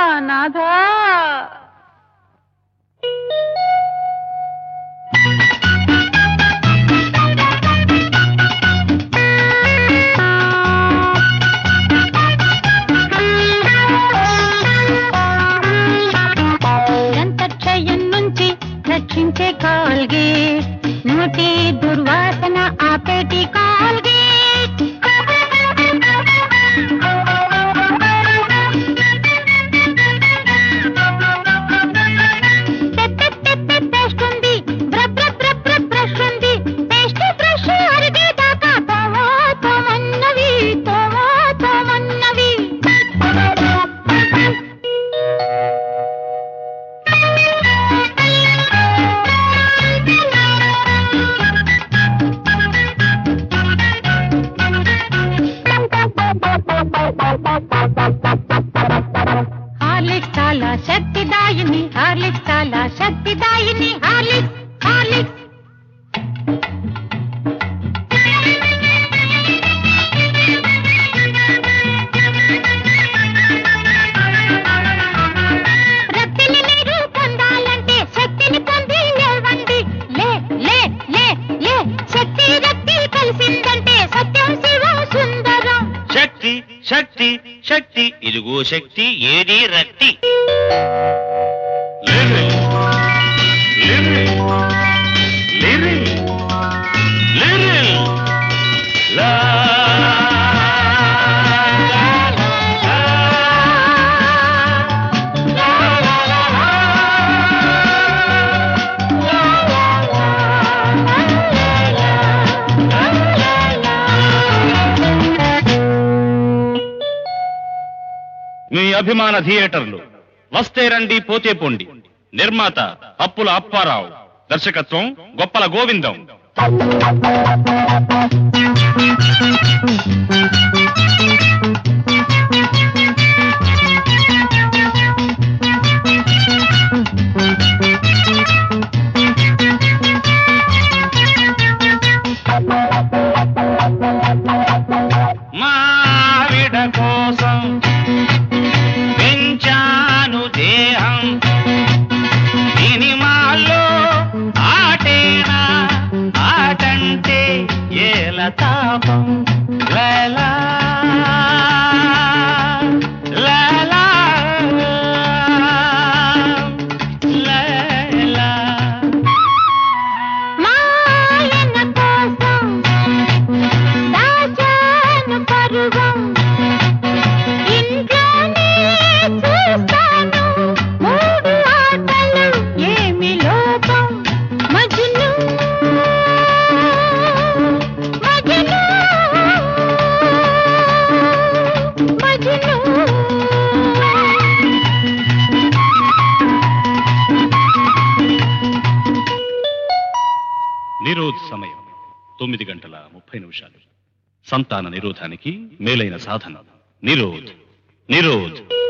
నాథా దంతక్షయం నుంచి రక్షించే కాల్గేట్ నోటి దుర్వాసన ఆపేటి కాల్గేట్ పేస్ట్ ఉంది బ్రబ్ బ్రబ్ బ్రబ్ బ్రబ్ బ్రష్ ఉంది పేస్ట్ బ్రష్ అరిగేదాకా తోమో తోమన్నవి తోమో తోమన్నవి హార్లిక్స్ చాలా శక్తిదాయిని హార్లిక్స్ చాలా శక్తిదాయిని హార్లిక్స్ హార్లిక్స్ రక్తిని మీరు పొందాలంటే శక్తిని పొంది లేవండి లే లే లే లే శక్తి రక్తి కలిసిందంటే సత్యం శివం సుందరం శక్తి శక్తి శక్తి ఇదిగో శక్తి ఏది రక్తి లా మీ అభిమాన థియేటర్లు వస్తే రండి పోతే పోండి నిర్మాత అప్పుల అప్పారావు దర్శకత్వం గొప్పల గోవిందం మావిడ కోసం పెంచాను దేహం సినిమాల్లో ఆటేనా ఆటంటే ఏల తాపం లలా లలా లలా మాయన కోసం దాచాను పరువం ఇంట్లోనే చూస్తాను మూడు ఆటలు ఏమి లోపం మజ్ను మజ్ను మజ్ను నిరోధ్ సమయం తొమ్మిది గంటల ముప్పై నిమిషాలు సంతాన నిరోధానికి మేలైన సాధన నిరోధ్ నిరోధ్